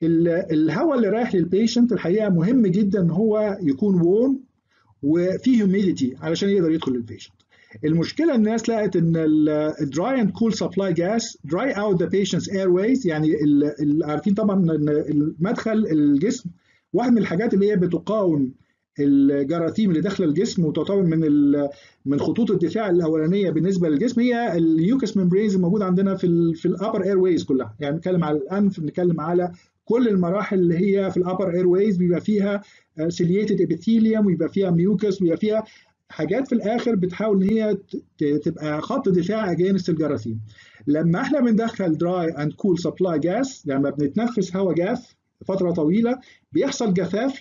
الهواء اللي رايح للبيشنت الحقيقه مهم جدا ان هو يكون وورم وفيه هيوميديتي علشان يقدر يدخل للبيشنت المشكله الناس لقت ان الدراي اند كول سبلاي جاس دراي اوت ذا بيشنتس اير ويز يعني عارفين طبعا ان المدخل الجسم واحد من الحاجات اللي هي بتقاوم الجراثيم اللي داخله الجسم وتعتبر من من خطوط الدفاع الاولانيه بالنسبه للجسم هي اليوكس ممبرينز الموجوده عندنا في ال في الابر اير ويز كلها يعني بنتكلم على الانف بنتكلم على كل المراحل اللي هي في الابر اير ويز بيبقى فيها سيليتد ابيثيليوم ويبقى فيها ميوكس ويبقى فيها حاجات في الاخر بتحاول ان هي تبقى خط دفاع اجينست الجراثيم لما احنا بندخل دراي اند كول سبلاي جاس لما بنتنفس هواء جاف فتره طويله بيحصل جفاف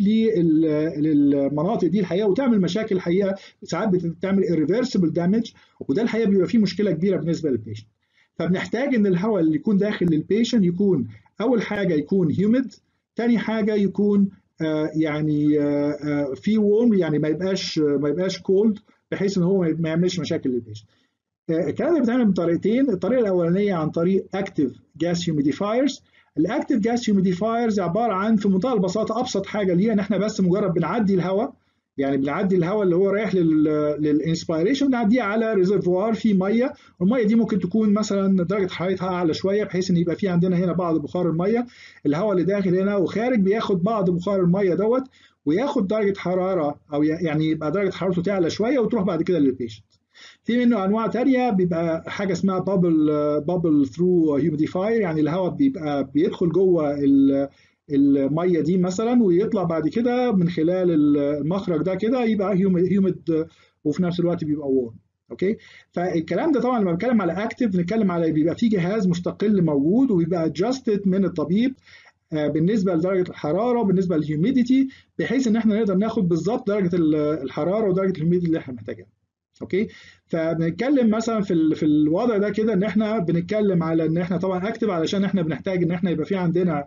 للمناطق دي الحقيقه وتعمل مشاكل الحقيقه ساعات بتعمل irreversible دامج وده الحقيقه بيبقى فيه مشكله كبيره بالنسبه للبيشنت فبنحتاج ان الهواء اللي يكون داخل للبيشنت يكون اول حاجه يكون هيوميد تاني حاجه يكون آه يعني آه في وورم يعني ما يبقاش ما يبقاش كولد بحيث ان هو ما يعملش مشاكل للبيشنت آه الكلام ده بيتعمل بطريقتين الطريقه الاولانيه عن طريق اكتيف جاس هيوميديفايرز الاكتيف جاس هيوميديفايرز عباره عن في منتهى البساطه ابسط حاجه ليها ان احنا بس مجرد بنعدي الهواء يعني بنعدي الهواء اللي هو رايح للانسبيريشن بنعديه على ريزرفوار فيه ميه والميه دي ممكن تكون مثلا درجه حرارتها اعلى شويه بحيث ان يبقى في عندنا هنا بعض بخار الميه الهواء اللي داخل هنا وخارج بياخد بعض بخار الميه دوت وياخد درجه حراره او يعني يبقى درجه حرارته تعلى شويه وتروح بعد كده للبيشنت في منه انواع تانية بيبقى حاجه اسمها بابل بابل ثرو هيوميديفاير يعني الهواء بيبقى بيدخل جوه الميه دي مثلا ويطلع بعد كده من خلال المخرج ده كده يبقى هيوميد وفي نفس الوقت بيبقى وورم اوكي فالكلام ده طبعا لما بنتكلم على اكتف بنتكلم على بيبقى في جهاز مستقل موجود وبيبقى ادجستد من الطبيب بالنسبه لدرجه الحراره وبالنسبه للهيوميديتي بحيث ان احنا نقدر ناخد بالظبط درجه الحراره ودرجه الهيوميديتي اللي احنا محتاجينها اوكي فبنتكلم مثلا في في الوضع ده كده ان احنا بنتكلم على ان احنا طبعا اكتف علشان احنا بنحتاج ان احنا يبقى في عندنا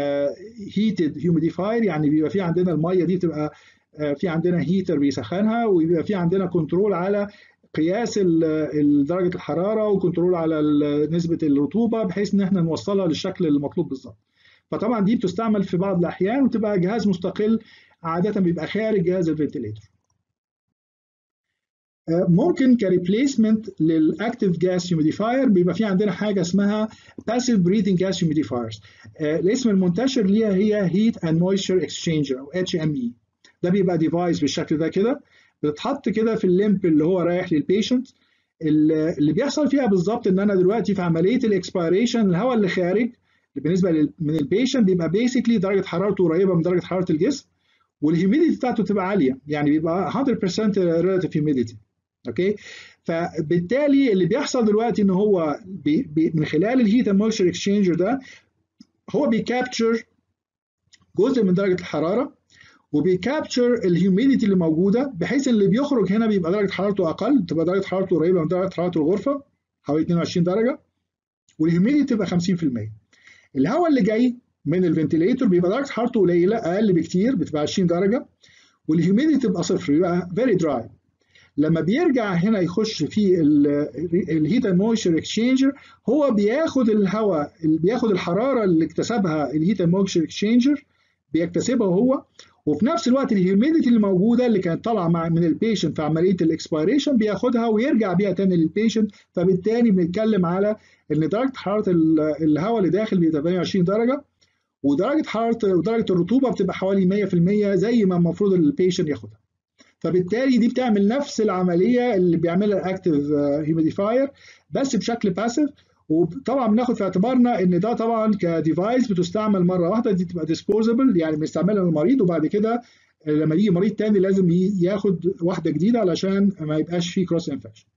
هيتد هيوميديفاير يعني بيبقى في عندنا الميه دي تبقى في عندنا هيتر بيسخنها ويبقى في عندنا كنترول على قياس درجه الحراره وكنترول على نسبه الرطوبه بحيث ان احنا نوصلها للشكل المطلوب بالظبط فطبعا دي بتستعمل في بعض الاحيان وتبقى جهاز مستقل عاده بيبقى خارج جهاز الفنتليتور ممكن كريبليسمنت للاكتيف جاس هيوميديفاير بيبقى في عندنا حاجه اسمها باسيف بريثنج جاس هيوميديفايرز الاسم المنتشر ليها هي هيت اند مويستشر اكسشينجر او اتش ام اي ده بيبقى ديفايس بالشكل ده كده بتتحط كده في الليمب اللي هو رايح للبيشنت اللي بيحصل فيها بالظبط ان انا دلوقتي في عمليه الاكسبيريشن الهواء اللي خارج بالنسبه من البيشنت بيبقى بيسكلي درجه حرارته قريبه من درجه حراره الجسم والهيوميديتي بتاعته تبقى عاليه يعني بيبقى 100% ريلاتيف هيوميديتي اوكي فبالتالي اللي بيحصل دلوقتي ان هو بي بي من خلال الهيت اند مويستشر اكسشينجر ده هو بيكابتشر جزء من درجه الحراره وبيكابتشر الهيوميديتي اللي موجوده بحيث اللي بيخرج هنا بيبقى درجه حرارته اقل تبقى درجه حرارته قريبه من درجه حراره الغرفه حوالي 22 درجه والهيوميديتي تبقى 50% الهواء اللي جاي من الفنتليتور بيبقى درجه حرارته قليله اقل بكتير بتبقى 20 درجه والهيوميديتي تبقى صفر يبقى فيري دراي لما بيرجع هنا يخش في الهيت اند مويستشر اكسشينجر هو بياخد الهواء بياخد الحراره اللي اكتسبها الهيت اند مويستشر اكسشينجر بيكتسبها هو وفي نفس الوقت الهيوميديتي اللي موجوده اللي كانت طالعه مع من البيشنت في عمليه الاكسبيريشن بياخدها ويرجع بيها تاني للبيشنت فبالتالي بنتكلم على ان درجه حراره الهواء اللي داخل بيبقى 28 درجه ودرجه حراره ودرجه الرطوبه بتبقى حوالي 100% زي ما المفروض البيشنت ياخدها فبالتالي دي بتعمل نفس العمليه اللي بيعملها الاكتيف هيوميديفاير بس بشكل باسيف وطبعا بناخد في اعتبارنا ان ده طبعا كديفايس بتستعمل مره واحده دي تبقى ديسبوزبل يعني بنستعملها للمريض وبعد كده لما يجي مريض تاني لازم ياخد واحده جديده علشان ما يبقاش فيه كروس انفكشن